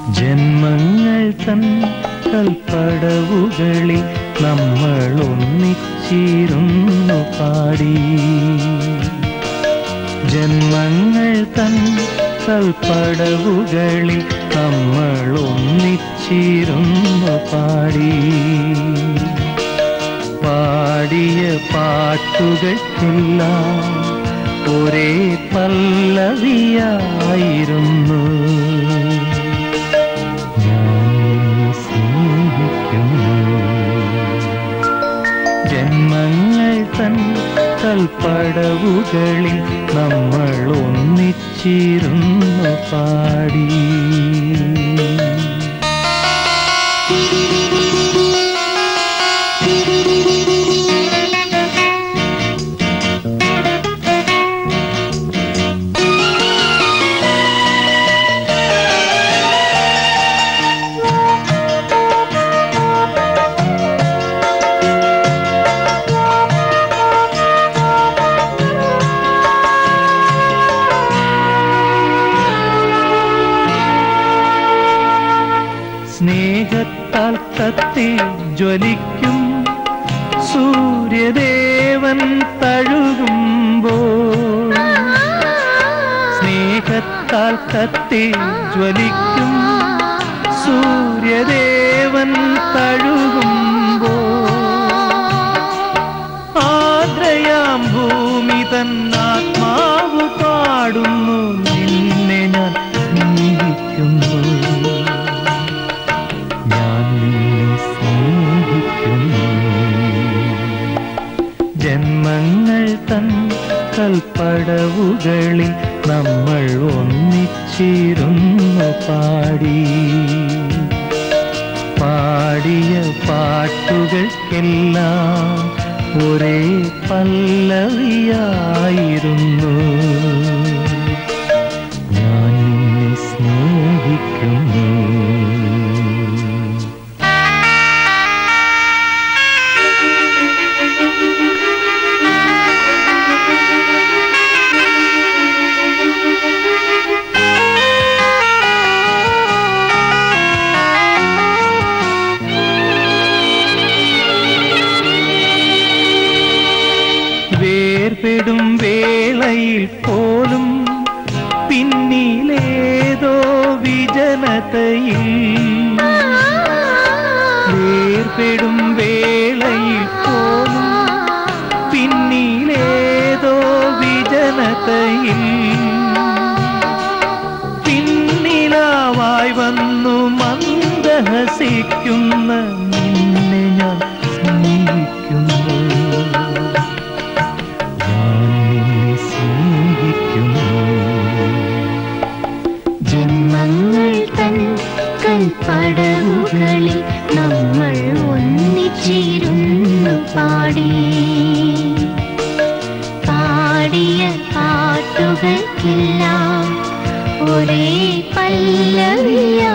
ജന്മങ്ങൾ തൻ കൽപ്പടവുകളിൽ നമ്മൾ ഒന്നിച്ചിരുന്നു പാടി ജന്മങ്ങൾ തൻ കൽപ്പടവുകളിൽ നമ്മൾ ഒന്നിച്ചിരുന്നു പാടി പാടിയ പാട്ടുകൾക്കെല്ലാം ഒരേ പല്ലവിയായിരുന്നു ഞാൻ നിന്നെ സ്നേഹിക്കുന്നു ജന്മങ്ങൾ തൻ കൽപ്പടവുകളിൽ നമ്മൾ ഒന്നിച്ചിരുന്നു പാടി സ്നേഹത്താൽ കത്തി ജ്വലിക്കും സൂര്യദേവൻ തഴുകുമ്പോൾ സ്നേഹത്താൽ കത്തി ജ്വലിക്കും സൂര്യദേവൻ തഴുകുമ്പോൾ ആദ്രയാം ഭൂമി തന്നാത്മാവ് പാടുന്നു നിന്നെ ഞാൻ സ്നേഹിക്കുന്നു ഞാൻ നിന്നെ സ്നേഹിക്കുന്നു ജന്മങ്ങൾ തൻ കൽപ്പടവുകളിൽ നമ്മൾ ഒന്നിച്ചിരുന്നു പാടി പാടിയ പാട്ടുകൾക്കെല്ലാം ഒരേ പല്ലവിയായിരുന്നു ഞാൻ നിന്നെ സ്നേഹിക്കുന്നു വേർപെടും വേളയിൽ പോലും പിന്നിലേതോ വിജനതയിൽ വേർപെടും വേളയിൽ പോലും പിന്നിലേതോ വിജനതയിൽ പിന്നിലാവായി വന്നു മന്ദഹസിക്കുന്ന നിന്നെ ഞാൻ സ്നേഹിക്കുന്നു ഞാൻ നിന്നെ സ്നേഹിക്കുന്നു ജന്മങ്ങൾ തൻ കൽപ്പടവുകളിൽ നമ്മൾ ഒന്നിച്ചിരുന്നു പാടി പാടിയ പാട്ടുകൾക്കെല്ലാം ഒരേ പല്ലവിയായിരുന്നു